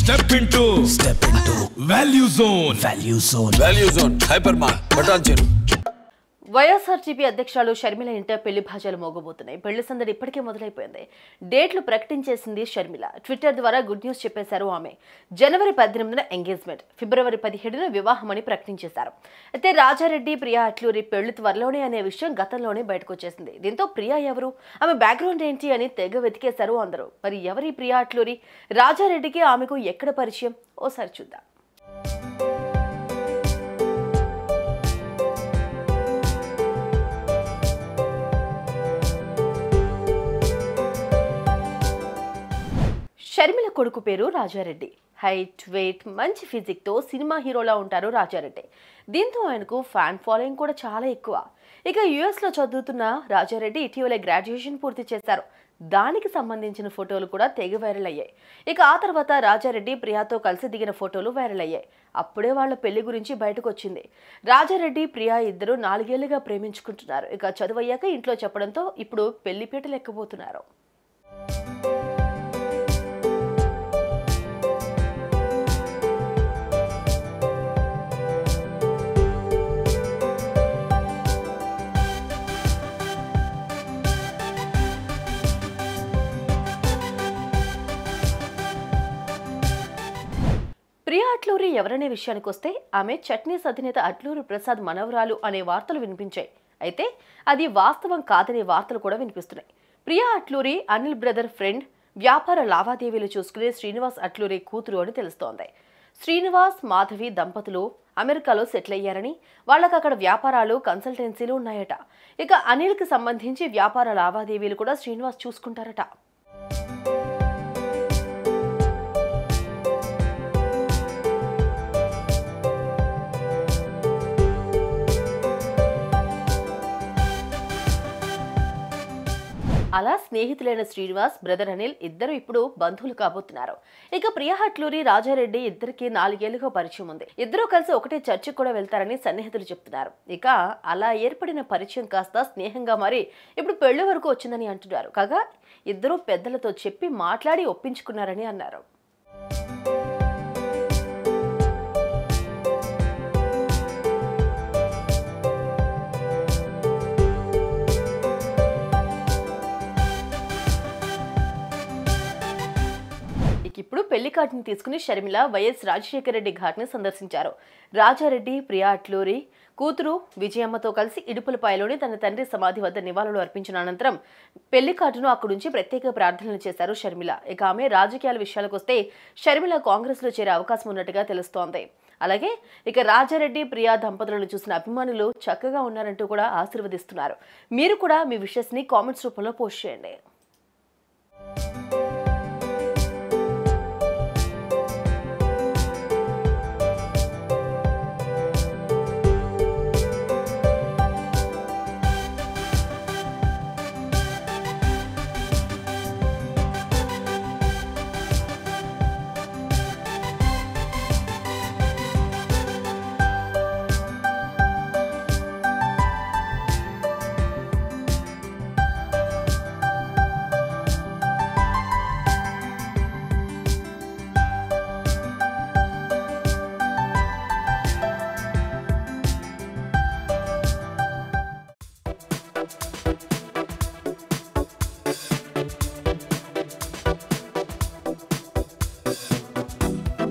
step into step into value zone value zone value zone hyper mark బటాన్ చెరు YSRCP అధ్యక్షురాలు షర్మిల ఇంట పెళ్లి భాజాలు మోగబోతున్నాయి పెళ్లి సందడి ఇప్పటికే మొదలైపోయింది డేట్లు ప్రకటించేసింది షర్మిల ట్విట్టర్ ద్వారా గుడ్ న్యూస్ చెప్పేశారు ఆమె జనవరి పద్దెనిమిదిన ఎంగేజ్మెంట్ ఫిబ్రవరి పదిహేడున వివాహమని ప్రకటించేశారు అయితే రాజారెడ్డి ప్రియా అట్లూరి పెళ్లి త్వరలోనే అనే విషయం గతంలోనే బయటకు వచ్చేసింది దీంతో ప్రియా ఎవరు ఆమె బ్యాక్గ్రౌండ్ ఏంటి అని తెగ వెతికేశారు అందరూ మరి ఎవరి ప్రియా అట్లూరి రాజారెడ్డికి ఆమెకు ఎక్కడ పరిచయం ఓసారి చూద్దాం షర్మిల కొడుకు పేరు రాజారెడ్డి హైట్ వెయిట్ మంచి ఫిజిక్తో సినిమా హీరోలా ఉంటారు రాజారెడ్డి దీంతో ఆయనకు ఫ్యాన్ ఫాలోయింగ్ కూడా చాలా ఎక్కువ ఇక యుఎస్లో చదువుతున్న రాజారెడ్డి ఇటీవలే గ్రాడ్యుయేషన్ పూర్తి చేశారు దానికి సంబంధించిన ఫోటోలు కూడా తెగ వైరల్ అయ్యాయి ఇక ఆ తర్వాత రాజారెడ్డి ప్రియాతో కలిసి దిగిన ఫోటోలు వైరల్ అయ్యాయి అప్పుడే వాళ్ళ పెళ్లి గురించి బయటకు వచ్చింది రాజారెడ్డి ప్రియా ఇద్దరు నాలుగేళ్లుగా ప్రేమించుకుంటున్నారు ఇక చదువయ్యాక ఇంట్లో చెప్పడంతో ఇప్పుడు పెళ్లి పీటలు ఎక్కబోతున్నారు ప్రియా అట్లూరి ఎవరనే విషయానికి వస్తే ఆమె చట్నీస్ అధినేత అట్లూరి ప్రసాద్ మనవరాలు అనే వార్తలు వినిపించాయి అయితే అది వాస్తవం కాదనే వార్తలు కూడా వినిపిస్తున్నాయి ప్రియా అట్లూరి అనిల్ బ్రదర్ ఫ్రెండ్ వ్యాపార లావాదేవీలు చూసుకునే శ్రీనివాస్ అట్లూరి కూతురు అని తెలుస్తోంది శ్రీనివాస్ మాధవి దంపతులు అమెరికాలో సెటిల్ అయ్యారని వాళ్ళకి అక్కడ వ్యాపారాలు కన్సల్టెన్సీలు ఉన్నాయట ఇక అనిల్కి సంబంధించి వ్యాపార లావాదేవీలు కూడా శ్రీనివాస్ చూసుకుంటారట అలా స్నేహితులైన శ్రీనివాస్ బ్రదర్ అనిల్ ఇద్దరు ఇప్పుడు బంధువులు కాబోతున్నారు ఇక ప్రియా హట్లూరి రాజారెడ్డి ఇద్దరికి నాలుగేళ్లుగా పరిచయం ఉంది ఇద్దరూ కలిసి ఒకటే చర్చికి కూడా వెళ్తారని సన్నిహితులు చెప్తున్నారు ఇక అలా ఏర్పడిన పరిచయం కాస్త స్నేహంగా మారి ఇప్పుడు పెళ్లి వరకు వచ్చిందని అంటున్నారు కాగా ఇద్దరూ పెద్దలతో చెప్పి మాట్లాడి ఒప్పించుకున్నారని అన్నారు ఇక ఇప్పుడు పెళ్లి కార్డుని తీసుకుని షర్మిల వైఎస్ రాజశేఖర రెడ్డి ఘాట్ని సందర్శించారు రాజారెడ్డి ప్రియా అట్లూరి కూతురు విజయమ్మతో కలిసి ఇడుపులపాయలోని తన తండ్రి సమాధి వద్ద నివాళులు అర్పించిన అనంతరం పెళ్లి కార్డును అక్కడి నుంచి ప్రత్యేక ప్రార్థనలు చేశారు షర్మిల ఇక ఆమె రాజకీయాల విషయాలకు వస్తే షర్మిల కాంగ్రెస్ లో చేరే అవకాశం ఉన్నట్టుగా తెలుస్తోంది అలాగే ఇక రాజారెడ్డి ప్రియా దంపతులను చూసిన అభిమానులు చక్కగా ఉన్నారంటూ కూడా ఆశీర్వదిస్తున్నారు మీరు కూడా మీ విషెస్ ని కామెంట్స్ రూపంలో పోస్ట్ చేయండి